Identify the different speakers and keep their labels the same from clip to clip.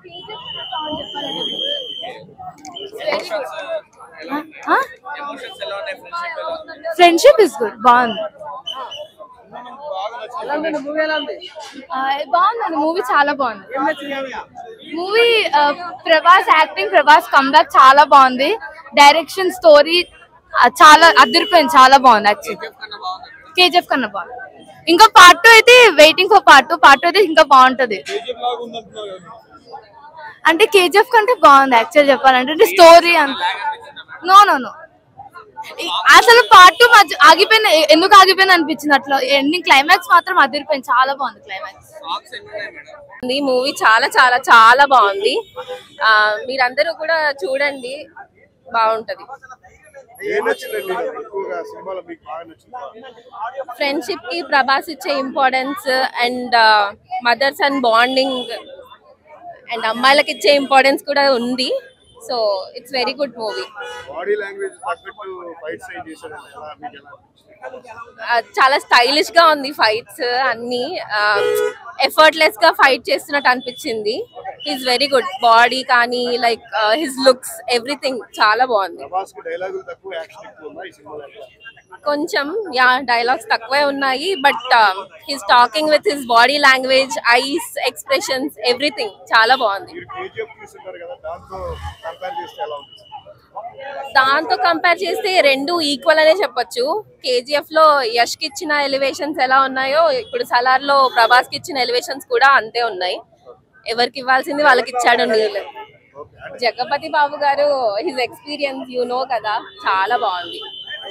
Speaker 1: Friendship is good బాగుంది ఆ, బాగుందండి మూవీ చాలా బాగుంది movie Prabhas acting Prabhas comeback చాలా బాగుంది డైరెక్షన్ స్టోరీ చాలా అదిరిపోయింది చాలా బాగుంది యాక్చువల్లీ కేజీఎఫ్ కన్నా బాగుంది ఇంకా పార్ట్ టూ అయితే waiting for part two part two అయితే ఇంకా బాగుంటది అంటే కేజీఎఫ్ కంటే బాగుంది యాక్చువల్ చెప్పాలంటే అంటే స్టోరీ అంత నో నో నో అసలు పార్ట్ టూ మధ్య ఆగిపోయిన ఎందుకు ఆగిపోయింది అనిపించింది అట్లా ఎండింగ్ క్లైమాక్స్ మాత్రం అదిరిపోయింది చాలా బాగుంది క్లైమాక్స్
Speaker 2: ఈ మూవీ చాలా చాలా చాలా బాగుంది ఆ, మీరందరూ కూడా చూడండి బాగుంటది
Speaker 3: ఏం నచ్చిందండి ఎక్కువగా సినిమాలో మీకు బాగా నచ్చింది
Speaker 2: ఫ్రెండ్షిప్ కి ప్రభాస్ ఇచ్చే importance and mothers and bonding and అమ్మాయిలకి ఇచ్చే ఇంపార్టెన్స్ కూడా ఉంది so it's very good movie
Speaker 3: body language తగ్గట్టు ఫైట్స్ ఏం చేశారండి ఎలా మీకు ఎలా అనిపించింది
Speaker 2: చాలా స్టైలిష్ గా ఉంది ఫైట్స్ అన్ని ఎఫర్ట్లెస్ గా ఫైట్ చేస్తున్నట్టు అనిపించింది ఈజ్ వెరీ గుడ్ బాడీ కానీ లైక్ హిస్ లుక్స్ ఎవ్రీథింగ్ చాలా బాగుంది
Speaker 3: ప్రభాస్ కి డైలాగులు తక్కువ యాక్షన్ ఎక్కువ ఉందా ఈ సినిమాలో ఎట్లా?
Speaker 2: కొంచెం యా డైలాగ్స్ తక్కువే ఉన్నాయి but his talking with his body language eyes expressions everything చాలా బాగుంది
Speaker 3: మీరు కేజీఎఫ్ చూస్తుంటారు కదా దాంతో కంపేర్ చేస్తే ఎలా ఉంటుంది
Speaker 2: దాంతో కంపేర్ చేస్తే రెండు ఈక్వల్ అనే చెప్పొచ్చు కేజీఎఫ్ లో యష్ కి ఇచ్చిన ఎలివేషన్స్ ఎలా ఉన్నాయో ఇప్పుడు సలార్ లో ప్రభాస్ కి ఇచ్చిన ఎలివేషన్స్ కూడా అంతే ఉన్నాయి ఎవరికి ఇవ్వాల్సింది వాళ్ళకి ఇచ్చాడు నీళ్ళు జగపతి బాబు గారు హిజ్ ఎక్స్పీరియన్స్ యు నో కదా చాలా బాగుంది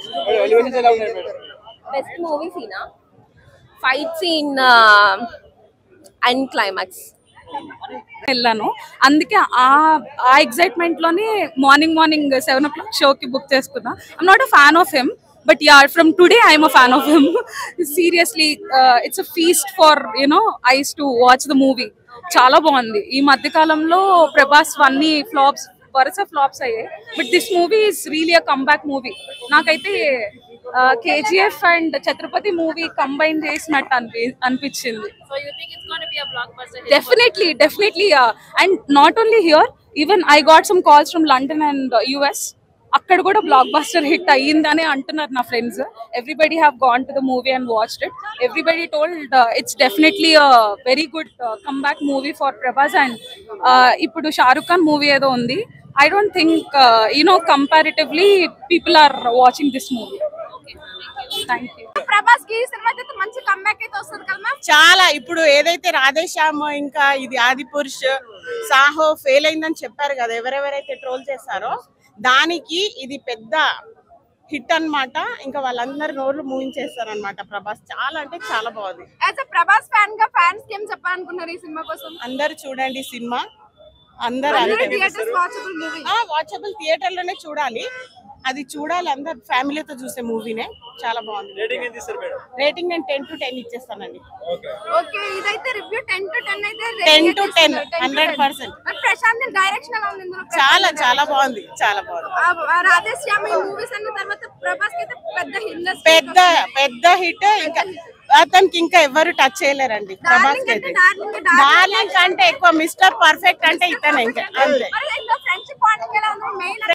Speaker 2: బెస్ట్ మూవీ సీనా ఫైట్ సీన్ అండ్ క్లైమాక్స్
Speaker 4: వెళ్ళాను అందుకే ఆ ఆ ఎగ్జైట్మెంట్ లోనే morning morning seven o'clock షోకి బుక్ చేసుకున్నా I'm not a fan of him but yeah from today I'm a fan of him seriously it's a feast for you know eyes to watch the movie చాలా బాగుంది ఈ మధ్య కాలంలో ప్రభాస్ అన్ని flops వరుస flops అయ్యాయి but this movie is really a comeback movie నాకైతే KGF and Chatrapathi movie combine చేసినట్టు అనిపి అనిపించింది definitely definitely uh, and not only here even i got some calls from london and uh, us అక్కడ కూడా block buster hit అయ్యిందని అంటున్నారు నా friends everybody have gone to the movie and watched it everybody told it's definitely very good comeback movie for Prabhas and ఇప్పుడు Shahrukh Khan movie ఏదో ఉంది I don't think you know comparatively people are watching this movie thank you
Speaker 1: Prabhas కి సినిమా అయితే మంచి comeback అయితే వస్తుంది కదా మ్యామ్
Speaker 5: చాలా ఇప్పుడు ఏదైతే రాధేశ్యామ్ ఇంకా ఇది ఆది పురుష్ సాహో ఫెయిల్ అయిందని చెప్పారు కదా ఎవరెవరైతే ట్రోల్ చేశారో దానికి ఇది పెద్ద హిట్ అన్నమాట ఇంకా వాళ్ళందరి నోర్లు మూయించేస్తారు ప్రభాస్ చాలా అంటే చాలా బాగుంది
Speaker 1: యాజ్ అ ప్రభాస్ ఫ్యాన్ గా ఫ్యాన్స్ కి ఏం చెప్పాలనుకున్నారు ఈ సినిమా కోసం
Speaker 5: అందరు చూడండి సినిమా అందరు
Speaker 1: theatres watchable movie
Speaker 5: watchable theatre లోనే చూడాలి అది చూడాలి అందరు ఫ్యామిలీతో చూసే మూవీనే చాలా బాగుంది రేటింగ్ నేను టెన్ టు టెన్ ఇచ్చేస్తానండి
Speaker 1: ఓకే ఇదైతే రివ్యూ టెన్ టు టెన్ అయితే
Speaker 5: 10 to 10, 100%.
Speaker 1: మరి ప్రశాంత్ డైరెక్షన్ ఎలా ఉంది ఇందులో
Speaker 5: చాలా చాలా బాగుంది చాలా బాగుంది
Speaker 1: ఆ- ఆ రాధేశ్యామ ఈ మూవీస్ అన్న తర్వాత ప్రభాస్ కి అయితే పెద్ద హిట్
Speaker 5: పెద్ద పెద్ద హిట్ ఇంకా అతనికి ఇంకా ఎవరు టచ్ చేయలేరండి ప్రభాస్ కి అయితే డార్లింగ్ కంటే ఎక్కువ మిస్టర్ పర్ఫెక్ట్ అంటే ఇతనే ఇంకా అంతే
Speaker 1: ఫ్రెండ్షిప్ పాయింట్ ఎలా ఉంది మెయిన్